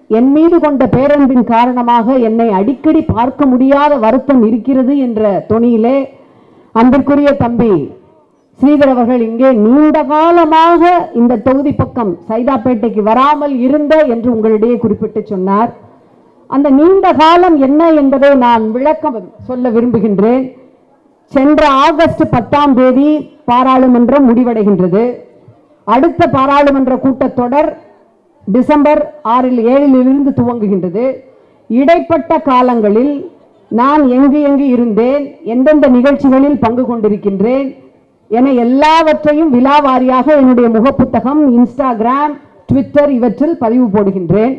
என் மீது கொண்ட பேரன்பின் காரணமாக என்னை அடிக்கடி பார்க்க முடியாத வருத்தம் இருக்கிறது என்ற தொனியிலே அன்பிற்குரிய தம்பி ஸ்ரீதர் அவர்கள் இங்கே நீண்ட காலமாக இந்த தொகுதி பக்கம் சைதாப்பேட்டைக்கு வராமல் இருந்த என்று உங்களிடையே குறிப்பிட்டு சொன்னார் அந்த நீண்ட காலம் என்ன என்பதை நான் விளக்கம் சொல்ல விரும்புகின்றேன் சென்ற ஆகஸ்ட் பத்தாம் தேதி பாராளுமன்றம் முடிவடைகின்றது அடுத்த பாராளுமன்ற கூட்டத்தொடர் டிசம்பர் ஆறில் ஏழிலிருந்து துவங்குகின்றது இடைப்பட்ட காலங்களில் நான் எங்கு எங்கு இருந்தேன் எந்தெந்த நிகழ்ச்சிகளில் பங்கு கொண்டிருக்கின்றேன் என எல்லாவற்றையும் விலாவாரியாக என்னுடைய முகப்புத்தகம் இன்ஸ்டாகிராம் ட்விட்டர் இவற்றில் பதிவு போடுகின்றேன்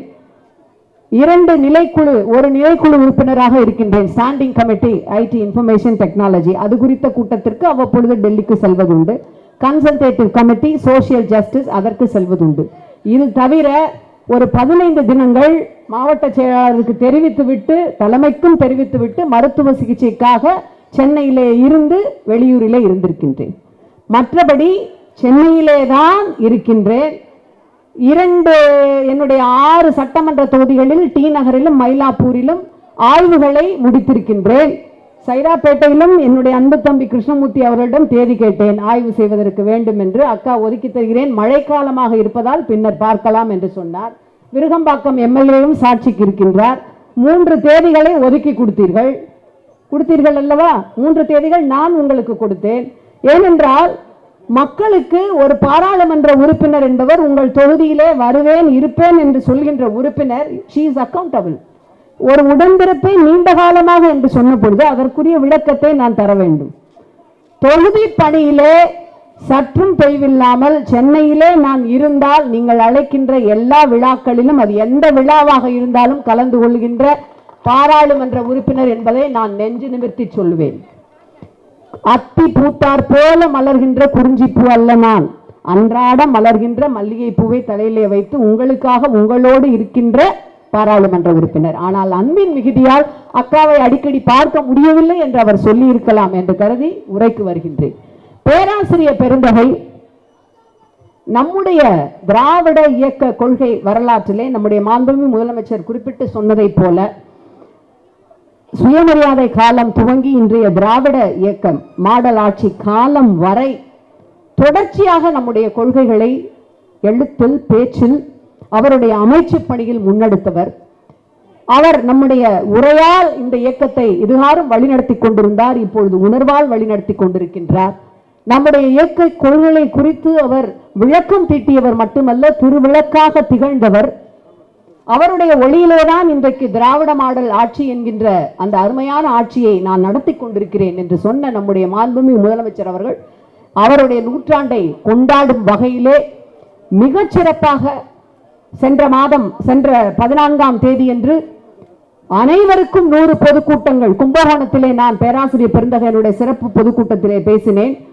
இரண்டு நிலைக்குழு ஒரு நிலைக்குழு உறுப்பினராக இருக்கின்றேன் standing committee IT information technology அது குறித்த கூட்டத்திற்கு அவ்வப்பொழுது டெல்லிக்கு செல்வதுண்டு கன்சல்டேட்டிவ் கமிட்டி சோஷியல் ஜஸ்டிஸ் அதற்கு செல்வதுண்டு இது தவிர ஒரு பதினைந்து தினங்கள் மாவட்ட செயலாளருக்கு தெரிவித்துவிட்டு தலைமைக்கும் தெரிவித்துவிட்டு மருத்துவ சிகிச்சைக்காக சென்னையிலே இருந்து வெளியூரிலே இருந்திருக்கின்றேன் மற்றபடி சென்னையிலே தான் இருக்கின்றேன் இரண்டு என்னுடைய ஆறு சட்டமன்ற தொகுதிகளில் டி நகரிலும் மயிலாப்பூரிலும் ஆய்வுகளை முடித்திருக்கின்றேன் சைதாப்பேட்டையிலும் என்னுடைய அன்பு தம்பி கிருஷ்ணமூர்த்தி அவர்களிடம் தேதி கேட்டேன் ஆய்வு செய்வதற்கு வேண்டும் என்று அக்கா ஒதுக்கி தருகிறேன் மழைக்காலமாக இருப்பதால் பின்னர் பார்க்கலாம் என்று சொன்னார் விருகம்பாக்கம் எம்எல்ஏவும் சாட்சிக்கு இருக்கின்றார் மூன்று தேதிகளை ஒதுக்கி கொடுத்தீர்கள் கொடுத்தீர்கள் அல்லவா மூன்று தேதிகள் நான் உங்களுக்கு கொடுத்தேன் ஏனென்றால் மக்களுக்கு ஒரு பாராளுமன்ற உறுப்பினர் என்பவர் உங்கள் தொகுதியிலே வருவேன் இருப்பேன் என்று சொல்கின்ற உறுப்பினர் ஷீ இஸ் அக்கௌண்டபிள் ஒரு உடன்பிறப்பை நீண்ட காலமாக என்று சொன்ன பொழுது அதற்குரிய விளக்கத்தை நான் தர வேண்டும் தொகுதி பணியிலே சற்றும் தொய்வில்லாமல் சென்னையிலே நான் இருந்தால் நீங்கள் அழைக்கின்ற எல்லா விழாக்களிலும் அது எந்த விழாவாக இருந்தாலும் கலந்து கொள்கின்ற பாராளுமன்ற உறுப்பினர் என்பதை நான் நெஞ்சு நிமிர்த்தி சொல்லுவேன் அத்தி பூத்தார் போல மலர்கின்ற குறிஞ்சி பூ அல்ல நான் அன்றாட மலர்கின்ற மல்லிகை பூவை தலையிலே வைத்து உங்களுக்காக உங்களோடு இருக்கின்ற பாராளுமன்ற உறுப்பினர் ஆனால் அன்பின் மிகுதியால் அக்காவை அடிக்கடி பார்க்க முடியவில்லை என்று அவர் சொல்லி இருக்கலாம் என்று கருதி உரைக்கு வருகின்றேன் பேராசிரியர் பெருந்தகை நம்முடைய திராவிட இயக்க கொள்கை வரலாற்றிலே நம்முடைய மாண்புமிகு முதலமைச்சர் குறிப்பிட்டு சொன்னதைப் போல சுயமரியாதை காலம் துவங்கி இன்றைய திராவிட இயக்கம் மாடல் ஆட்சி காலம் வரை தொடர்ச்சியாக நம்முடைய கொள்கைகளை எழுத்தில் பேச்சில் அவருடைய அமைச்சு பணியில் முன்னெடுத்தவர் அவர் நம்முடைய உரையால் இந்த இயக்கத்தை இதுகாரும் வழிநடத்தி கொண்டிருந்தார் இப்பொழுது உணர்வால் வழிநடத்தி கொண்டிருக்கின்றார் நம்முடைய இயக்க கொள்கைகளை குறித்து அவர் விளக்கம் தீட்டியவர் மட்டுமல்ல திருவிளக்காக திகழ்ந்தவர் அவருடைய ஒளியிலேதான் இன்றைக்கு திராவிட மாடல் ஆட்சி என்கின்ற அந்த அருமையான ஆட்சியை நான் நடத்தி கொண்டிருக்கிறேன் என்று சொன்ன நம்முடைய மாண்புமிகு முதலமைச்சர் அவர்கள் அவருடைய நூற்றாண்டை கொண்டாடும் வகையிலே மிகச் சிறப்பாக சென்ற மாதம் சென்ற பதினான்காம் தேதியன்று அனைவருக்கும் நூறு பொதுக்கூட்டங்கள் கும்பகோணத்திலே நான் பேராசிரியர் பெருந்தகையனுடைய சிறப்பு பொதுக்கூட்டத்திலே பேசினேன்